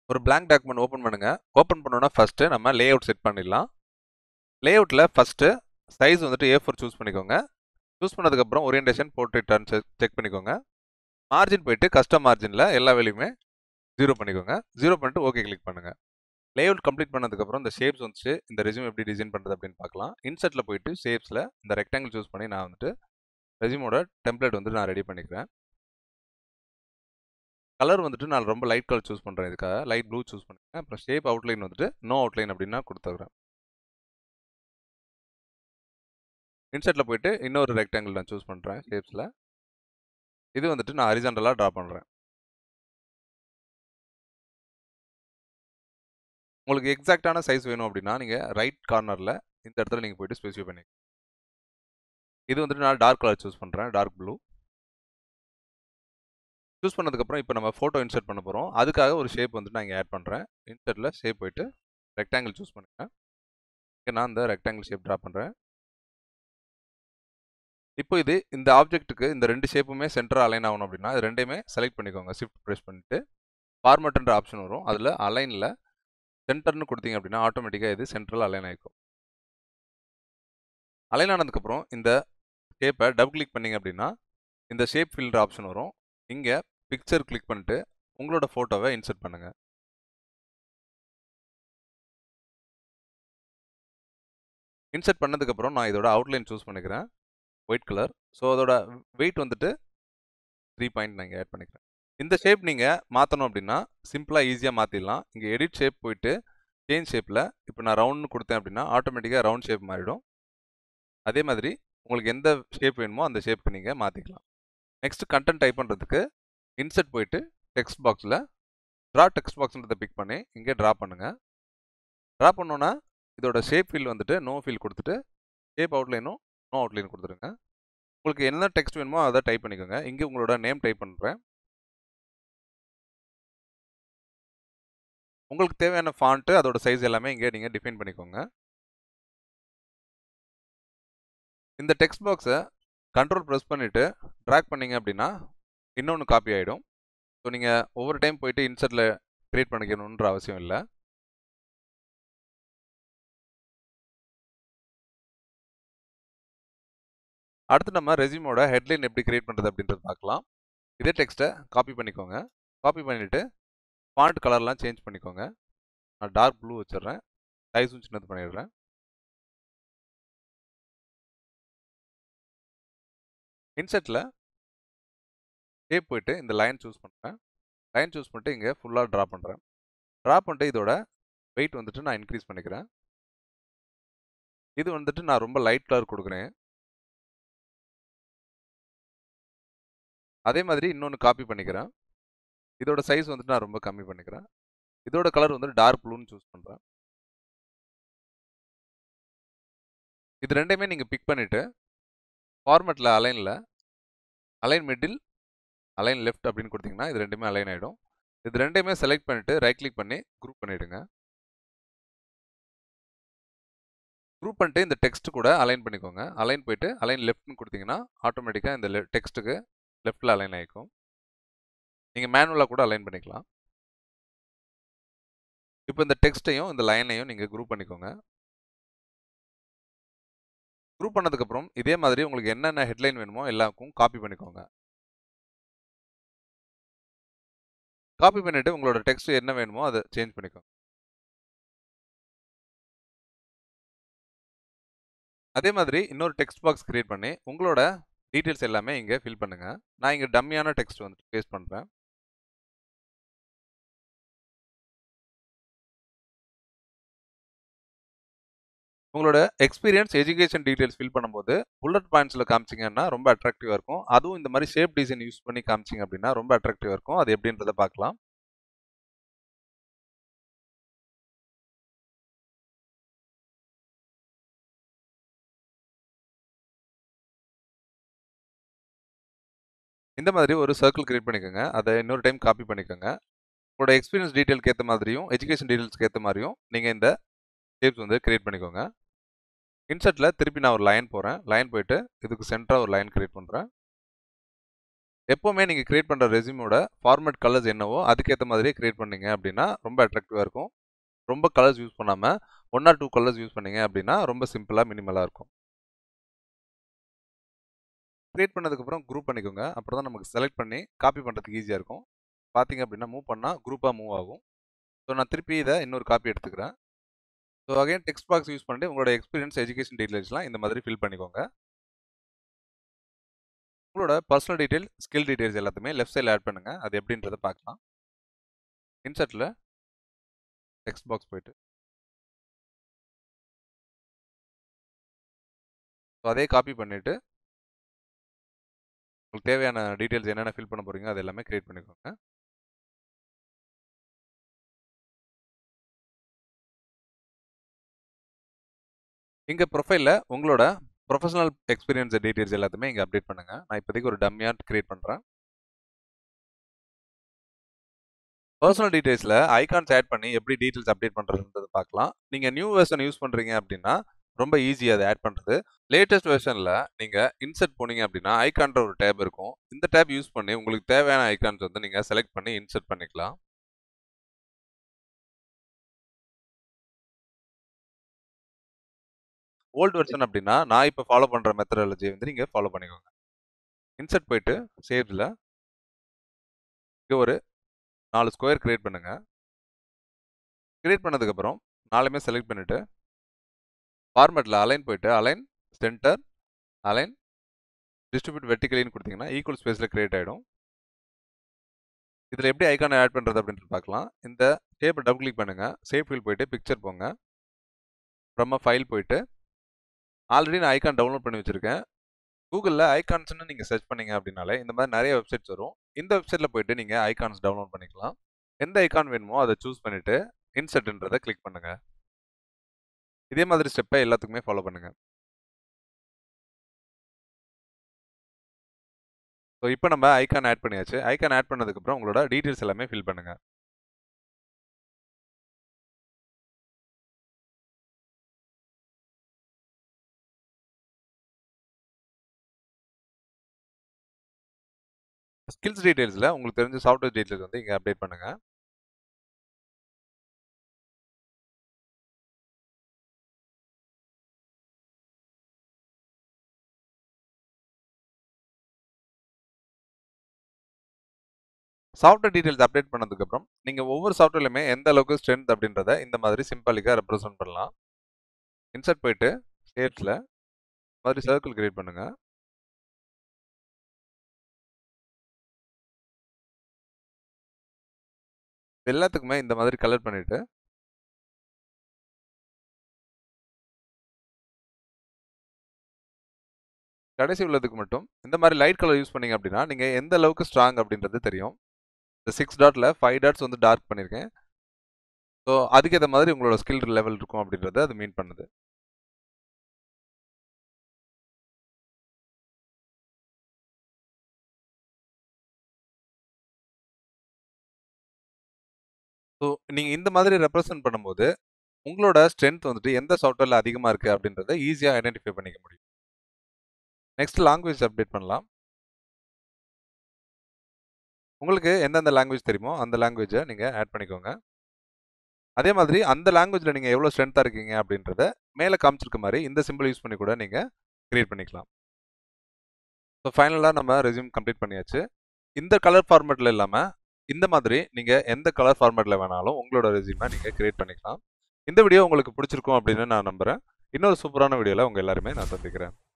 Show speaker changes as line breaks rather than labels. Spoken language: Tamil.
ஒரு blank டாக்குமெண்ட் ஓப்பன் பண்ணுங்க ஓப்பன் பண்ணோன்னா ஃபஸ்ட்டு நம்ம லே அவுட் செட் பண்ணிடலாம் லே அவுட்டில் ஃபஸ்ட்டு சைஸ் வந்துட்டு ஏ ஃபோர் சூஸ் பண்ணிக்கோங்க சூஸ் பண்ணதுக்கப்புறம் ஓரியன்டேஷன் போர்ட்ரேட் டர்ன் செக் பண்ணிக்கோங்க மார்ஜின் போயிட்டு கஸ்டம் மார்ஜினில் எல்லா வேலையுமே ஜீரோ பண்ணிக்கோங்க ஜீரோ பண்ணிட்டு ஓகே கிளிக் பண்ணுங்கள் லேஅவுட் கம்ப்ளீட் பண்ணதுக்கப்புறம் இந்த ஷேப்ஸ் வந்துச்சு இந்த ரெஸ்யூம் எப்படி டிசைன் பண்ணுறது அப்படின்னு பார்க்கலாம் இன்சர்ட்டில் போயிட்டு ஷேப்ஸில் இந்த ரெக்டாங்கிள் சூஸ் பண்ணி நான் வந்துட்டு ரெஸ்யூமோட டெம்ப்ளேட் வந்து நான் ரெடி பண்ணிக்கிறேன் கலர் வந்துட்டு நான் ரொம்ப லைட் கலர் சூஸ் பண்ணுறேன் இதுக்காக லைட் ப்ளூ சூஸ் பண்ணிக்கிறேன் அப்புறம் ஷேப் அவுட்லைன் வந்துட்டு நோ அவுட்லைன் அப்படின்னா கொடுத்துக்கிறேன் இன்சர்ட்டில் போயிட்டு இன்னொரு ரெக்டாங்கிள் நான் சூஸ் பண்ணுறேன் ஷேப்ஸில் இது வந்துட்டு நான் ஹரிசாண்டலாக ட்ரா பண்ணுறேன் உங்களுக்கு எக்ஸாக்டான சைஸ் வேணும் அப்படின்னா நீங்கள் ரைட் கார்னரில் இந்த இடத்துல நீங்கள் போயிட்டு ஸ்பெசிஃபை பண்ணி இது வந்துட்டு நான் டார்க் கலர் சூஸ் பண்ணுறேன் டார்க் ப்ளூ சூஸ் பண்ணதுக்கப்புறம் இப்போ நம்ம ஃபோட்டோ இன்சர்ட் பண்ண போகிறோம் அதுக்காக ஒரு ஷேப் வந்துட்டு நான் இங்கே ஆட் பண்ணுறேன் இன்சர்ட்டில் ஷேப் போயிட்டு ரெக்டாங்கிள் சூஸ் பண்ணுறேன் இங்கே நான் இந்த ரெக்டாங்கிள் ஷேப் ட்ரா பண்ணுறேன் இப்போ இது இந்த ஆப்ஜெக்ட்டுக்கு இந்த ரெண்டு ஷேப்புமே சென்டராக அலைன் ஆகணும் அப்படின்னா இது ரெண்டையுமே செலக்ட் பண்ணிக்கோங்க ஷிஃப்ட் ப்ரெஸ் பண்ணிட்டு ஃபார்மேட்ன்ற ஆப்ஷன் வரும் அதில் அலைனில் சென்டர்னு கொடுத்தீங்க அப்படின்னா ஆட்டோமேட்டிக்காக இது சென்ட்ரல் அலைன் ஆகிக்கும் அலைன் ஆனதுக்கப்புறம் இந்த ஷேப்பை டபுள் கிளிக் பண்ணிங்க அப்படின்னா இந்த ஷேப் ஃபில்டர் ஆப்ஷன் வரும் இங்கே பிக்சர் கிளிக் பண்ணிட்டு உங்களோட ஃபோட்டோவை இன்சர்ட் பண்ணுங்கள் இன்சர்ட் பண்ணதுக்கப்புறம் நான் இதோட அவுட்லைன் சூஸ் பண்ணிக்கிறேன் ஒயிட் கலர் ஸோ அதோட வெயிட் வந்துட்டு த்ரீ பாயிண்ட் நான் இங்கே ஆட் பண்ணிக்கிறேன் இந்த ஷேப் நீங்கள் மாற்றணும் அப்படின்னா சிம்பிளாக ஈஸியாக மாற்றிடலாம் இங்கே எடிட் ஷேப் போயிட்டு சேஞ்ச் ஷேப்பில் இப்போ நான் ரவுண்ட்னு கொடுத்தேன் அப்படின்னா ஆட்டோமேட்டிக்காக ரவுண்ட் ஷேப் மாறிடும் அதே மாதிரி உங்களுக்கு எந்த ஷேப் வேணுமோ அந்த ஷேப்புக்கு நீங்கள் மாற்றிக்கலாம் நெக்ஸ்ட் கண்டென்ட் டைப் பண்ணுறதுக்கு இன்சர்ட் போயிட்டு டெக்ஸ்ட் பாக்ஸில் ட்ரா டெக்ஸ்ட் பாக்ஸ்ன்றதை பிக் பண்ணி இங்கே ட்ரா பண்ணுங்கள் ட்ரா பண்ணோன்னா இதோட ஷேப் ஃபீல் வந்துட்டு நோ ஃபீல் கொடுத்துட்டு ஷேப் அவுட்லைனும் நோ அவுட்லைன் கொடுத்துருங்க உங்களுக்கு என்ன டெக்ஸ்ட் வேணுமோ அதை டைப் பண்ணிக்கோங்க இங்கே உங்களோட நேம் டைப் பண்ணுறேன் உங்களுக்கு தேவையான ஃபாண்ட்டு அதோட சைஸ் எல்லாமே இங்கே நீங்கள் டிஃபைன் பண்ணிக்கோங்க இந்த டெக்ஸ்ட் பாக்ஸை கண்ட்ரோல் ப்ரெஸ் பண்ணிவிட்டு ட்ராக் பண்ணிங்க அப்படின்னா இன்னொன்று காப்பி ஆகிடும் ஸோ நீங்கள் ஒவ்வொரு டைம் போயிட்டு இன்சர்ட்டில் க்ரியேட் பண்ணிக்கணுன்ற அவசியம் இல்லை அடுத்து நம்ம ரெசியூமோட ஹெட்லைன் எப்படி கிரியேட் பண்ணுறது அப்படின்றது பார்க்கலாம் இதே டெக்ஸ்ட்டை காப்பி பண்ணிக்கோங்க காப்பி பண்ணிவிட்டு ஃபாண்ட் கலர்லாம் சேஞ்ச் பண்ணிக்கோங்க நான் டார்க் ப்ளூ வச்சிடுறேன் சைஸும் சின்னது பண்ணிடுறேன் இன்செட்டில் ஷேப் போயிட்டு இந்த லைன் சூஸ் பண்ணுறேன் லைன் சூஸ் பண்ணிட்டு இங்கே ஃபுல்லாக ட்ரா பண்ணுறேன் ட்ரா பண்ணிட்டு இதோட வெயிட் வந்துட்டு நான் இன்க்ரீஸ் பண்ணிக்கிறேன் இது வந்துட்டு நான் ரொம்ப லைட் கலர் கொடுக்குறேன் அதே மாதிரி இன்னொன்று காப்பி பண்ணிக்கிறேன் இதோட சைஸ் வந்துட்டு நான் ரொம்ப கம்மி பண்ணிக்கிறேன் இதோட கலர் வந்து டார்க் ப்ளூன்னு சூஸ் பண்ணுறேன் இது ரெண்டையுமே நீங்கள் பிக் பண்ணிவிட்டு ஃபார்மேட்டில் அலைனில் அலைன் மிடில் அலைன் லெஃப்ட் அப்படின்னு கொடுத்தீங்கன்னா இது ரெண்டுமே அலைன் ஆகிடும் இது ரெண்டையுமே செலக்ட் பண்ணிவிட்டு ரைட் கிளிக் பண்ணி குரூப் பண்ணிவிடுங்க குரூப் பண்ணிட்டு இந்த டெக்ஸ்ட் கூட அலைன் பண்ணிக்கோங்க அலைன் போயிட்டு அலைன் லெஃப்ட்னு கொடுத்தீங்கன்னா ஆட்டோமேட்டிக்காக இந்த டெக்ஸ்ட்டுக்கு லெஃப்டில் அலைன் ஆகிக்கும் நீங்கள் மேனுவலாக கூட அலைன் பண்ணிக்கலாம் இப்போ இந்த டெக்ஸ்ட்டையும் இந்த லைனையும் நீங்கள் குரூப் பண்ணிக்கோங்க குரூப் பண்ணதுக்கப்புறம் இதே மாதிரி உங்களுக்கு என்னென்ன ஹெட்லைன் வேணுமோ எல்லாருக்கும் காப்பி பண்ணிக்கோங்க காப்பி பண்ணிவிட்டு உங்களோட டெக்ஸ்ட் என்ன வேணுமோ அதை சேஞ்ச் பண்ணிக்கோங்க அதே மாதிரி இன்னொரு டெக்ஸ்ட் பாக்ஸ் கிரியேட் பண்ணி உங்களோட டீட்டெயில்ஸ் எல்லாமே இங்கே ஃபில் பண்ணுங்கள் நான் இங்கே டம்மியான டெக்ஸ்ட் வந்துட்டு பேஸ்ட் பண்ணுறேன் உங்களோட எக்ஸ்பீரியன்ஸ் எஜுகேஷன் டீட்டெயில்ஸ் ஃபில் பண்ணும்போது புல்லட் பாயிண்ட்ஸில் காமிச்சிங்கன்னா ரொம்ப அட்ராக்டிவாக இருக்கும் அதுவும் இந்த மாதிரி ஷேப் டிசைன் யூஸ் பண்ணி காமிச்சிங்க அப்படின்னா ரொம்ப அட்ராக்டிவாக இருக்கும் அது எப்படின்றத பார்க்கலாம் இந்த மாதிரி ஒரு சர்க்கிள் கிரியேட் பண்ணிக்கோங்க அதை இன்னொரு டைம் காப்பி பண்ணிக்கோங்க உங்களோட எக்ஸ்பீரியன்ஸ் டீட்டெயிலுக்கு ஏற்ற மாதிரியும் எஜுகேஷன் டீட்டெயில்ஸ்க்கு ஏற்ற மாதிரியும் நீங்கள் இந்த ஷேப்ஸ் வந்து கிரியேட் பண்ணிக்கோங்க இன்சர்ட்டில் திருப்பி நான் ஒரு லைன் போகிறேன் லைன் போயிட்டு இதுக்கு சென்டராக ஒரு லைன் கிரியேட் பண்ணுறேன் எப்போவுமே நீங்கள் கிரியேட் பண்ணுற ரெசியூமோட ஃபார்மேட் கலர்ஸ் என்னவோ அதுக்கேற்ற மாதிரியே கிரியேட் பண்ணீங்க அப்படின்னா ரொம்ப அட்ராக்டிவாக இருக்கும் ரொம்ப கலர்ஸ் யூஸ் பண்ணாமல் one or two colours use பண்ணீங்க அப்படின்னா ரொம்ப சிம்பிளாக மினிமலாக இருக்கும் கிரியேட் பண்ணதுக்கப்புறம் குரூப் பண்ணிக்கோங்க அப்புறம் தான் நமக்கு செலக்ட் பண்ணி காப்பி பண்ணுறதுக்கு ஈஸியாக இருக்கும் பார்த்தீங்க அப்படின்னா மூவ் பண்ணால் குரூப்பாக மூவ் ஆகும் ஸோ நான் திருப்பி இதை இன்னொரு காப்பி எடுத்துக்கிறேன் so again text box use பண்ணிட்டு உங்களோட எக்ஸ்பீரியன்ஸ் எஜுகேஷன் டீட்டெயில்ஸ்லாம் இந்த மாதிரி ஃபில் பண்ணிக்கோங்க உங்களோட பர்சனல் டீட்டெயில் ஸ்கில் டீட்டெயில்ஸ் எல்லாத்தையுமே லெஃப்ட் சைடில் ஆட் பண்ணுங்கள் அது எப்படின்றத பார்க்கலாம் இன்சர்ட்டில் டெக்ஸ்ட் பாக்ஸ் போயிட்டு ஸோ அதே காப்பி பண்ணிவிட்டு உங்களுக்கு தேவையான டீட்டெயில்ஸ் என்னென்ன ஃபில் பண்ண போகிறீங்க அது எல்லாமே க்ரியேட் பண்ணிக்கோங்க இங்கே ப்ரொஃபைலில் உங்களோட ப்ரொஃபஷனல் எக்ஸ்பீரியன்ஸ் டீட்டெயில்ஸ் எல்லாத்தையுமே இங்கே அப்டேட் பண்ணுங்கள் நான் இப்போதைக்கு ஒரு டம்மியாக க்ரியேட் பண்ணுறேன் பர்சனல் டீட்டெயில்ஸில் ஐகான்ஸ் ஆட் பண்ணி எப்படி டீட்டெயில்ஸ் அப்டேட் பண்ணுறதுன்றது பார்க்கலாம் நீங்கள் நியூ வெர்ஷன் யூஸ் பண்ணுறீங்க அப்படின்னா ரொம்ப ஈஸி அதை ஆட் பண்ணுறது லேட்டஸ்ட் வெர்ஷனில் நீங்கள் இன்சர்ட் போனீங்க அப்படின்னா ஐகான்ற ஒரு டேப் இருக்கும் இந்த டேப் யூஸ் பண்ணி உங்களுக்கு தேவையான ஐகான்ஸ் வந்து நீங்கள் செலக்ட் பண்ணி இன்சர்ட் பண்ணிக்கலாம் ஓல்டு வெர்ஷன் அப்படின்னா நான் இப்போ ஃபாலோ பண்ணுற மெத்தடாலஜி வந்து நீங்கள் ஃபாலோ பண்ணிக்கோங்க இன்சர்ட் போயிட்டு சேவ்ஸில் இங்கே ஒரு நாலு ஸ்கொயர் க்ரியேட் பண்ணுங்கள் க்ரியேட் பண்ணதுக்கப்புறம் நாலுமே செலக்ட் பண்ணிவிட்டு ஃபார்மேட்டில் அலைன் போயிட்டு அலைன் சென்டர் அலைன் டிஸ்ட்ரிபியூட் வெர்டிகலின்னு கொடுத்தீங்கன்னா ஈக்குவல் ஸ்பேஸில் க்ரியேட் ஆகிடும் இதில் எப்படி ஐக்கானை ஆட் பண்ணுறது அப்படின்ட்டு பார்க்கலாம் இந்த ஷேப்பை டபுள் கிளிக் பண்ணுங்கள் சேவ் ஃபீல் போயிட்டு பிக்சர் போங்க அப்புறமா ஃபைல் போயிட்டு ஆல்ரெடி நான் ஐக்கான் டவுன்லோட் பண்ணி வச்சுருக்கேன் கூகுளில் ஐகான்ஸ்னு நீங்கள் சர்ச் பண்ணீங்க அப்படின்னாலே இந்த மாதிரி நிறைய வெப்சைட்ஸ் வரும் இந்த வெப்சைட்டில் போயிட்டு நீங்கள் ஐகான்ஸ் டவுன்லோட் பண்ணிக்கலாம் எந்த ஐகான் வேணுமோ அதை சூஸ் பண்ணிவிட்டு இன்சர்ட்ன்றதை கிளிக் பண்ணுங்கள் இதே மாதிரி ஸ்டெப்பை எல்லாத்துக்குமே ஃபாலோ பண்ணுங்கள் ஸோ இப்போ நம்ம ஐகான் ஆட் பண்ணியாச்சு ஐகான் ஆட் பண்ணதுக்கப்புறம் உங்களோட டீட்டெயில்ஸ் எல்லாமே ஃபில் பண்ணுங்கள் ஸ்கில்ஸ் டீட்டெயில்ஸில் உங்களுக்கு தெரிஞ்ச சாஃப்ட்வேர் டீட்டெயில்ஸ் வந்து இங்கே அப்டேட் பண்ணுங்கள் சாஃப்ட்வேர் டீட்டெயில்ஸ் அப்டேட் பண்ணதுக்கப்புறம் நீங்கள் ஒவ்வொரு சாஃப்ட்வேர்லையுமே எந்த அளவுக்கு ஸ்ட்ரென்த் அப்படின்றத இந்த மாதிரி சிம்பிளிக்காக ரெப்ரசென்ட் பண்ணலாம் இன்சர்ட் போயிட்டு ஸ்டேட்ஸில் மாதிரி சர்க்கிள் கிரியேட் பண்ணுங்கள் எல்லாத்துக்குமே இந்த மாதிரி கலர் பண்ணிவிட்டு கடைசி உள்ளதுக்கு மட்டும் இந்த மாதிரி லைட் கலர் யூஸ் பண்ணீங்க அப்படின்னா நீங்கள் எந்த அளவுக்கு ஸ்ட்ராங் அப்படின்றது தெரியும் இந்த சிக்ஸ் டாட்டில் ஃபைவ் டாட்ஸ் வந்து டார்க் பண்ணியிருக்கேன் ஸோ அதுக்கேற்ற மாதிரி உங்களோட ஸ்கில் லெவல் இருக்கும் அப்படின்றத அது மீன் பண்ணுது ஸோ நீங்கள் இந்த மாதிரி ரெப்ரசன்ட் பண்ணும்போது உங்களோட ஸ்ட்ரென்த் வந்துட்டு எந்த சாஃப்ட்வேரில் அதிகமாக இருக்குது அப்படின்றத ஈஸியாக ஐடென்டிஃபை பண்ணிக்க முடியும் நெக்ஸ்ட் லாங்குவேஜ் அப்டேட் பண்ணலாம் உங்களுக்கு எந்தெந்த லாங்குவேஜ் தெரியுமோ அந்த லாங்குவேஜை நீங்கள் ஆட் பண்ணிக்கோங்க அதே மாதிரி அந்த லாங்குவேஜில் நீங்கள் எவ்வளோ ஸ்ட்ரென்த்தாக இருக்கீங்க அப்படின்றத மேலே காமிச்சிருக்க மாதிரி இந்த சிம்பிள் யூஸ் பண்ணி கூட நீங்கள் க்ரியேட் பண்ணிக்கலாம் ஸோ ஃபைனலாக நம்ம ரெசியூம் கம்ப்ளீட் பண்ணியாச்சு இந்த கலர் ஃபார்மேட்டில் இல்லாமல் இந்த மாதிரி நீங்கள் எந்த கலர் ஃபார்மேட்டில் வேணாலும் உங்களோட ரெசியூமை நீங்கள் க்ரியேட் பண்ணிக்கலாம் இந்த வீடியோ உங்களுக்கு பிடிச்சிருக்கும் அப்படின்னு நான் நம்புகிறேன் இன்னொரு சூப்பரான வீடியோவில் உங்கள் எல்லாருமே நான் சந்திக்கிறேன்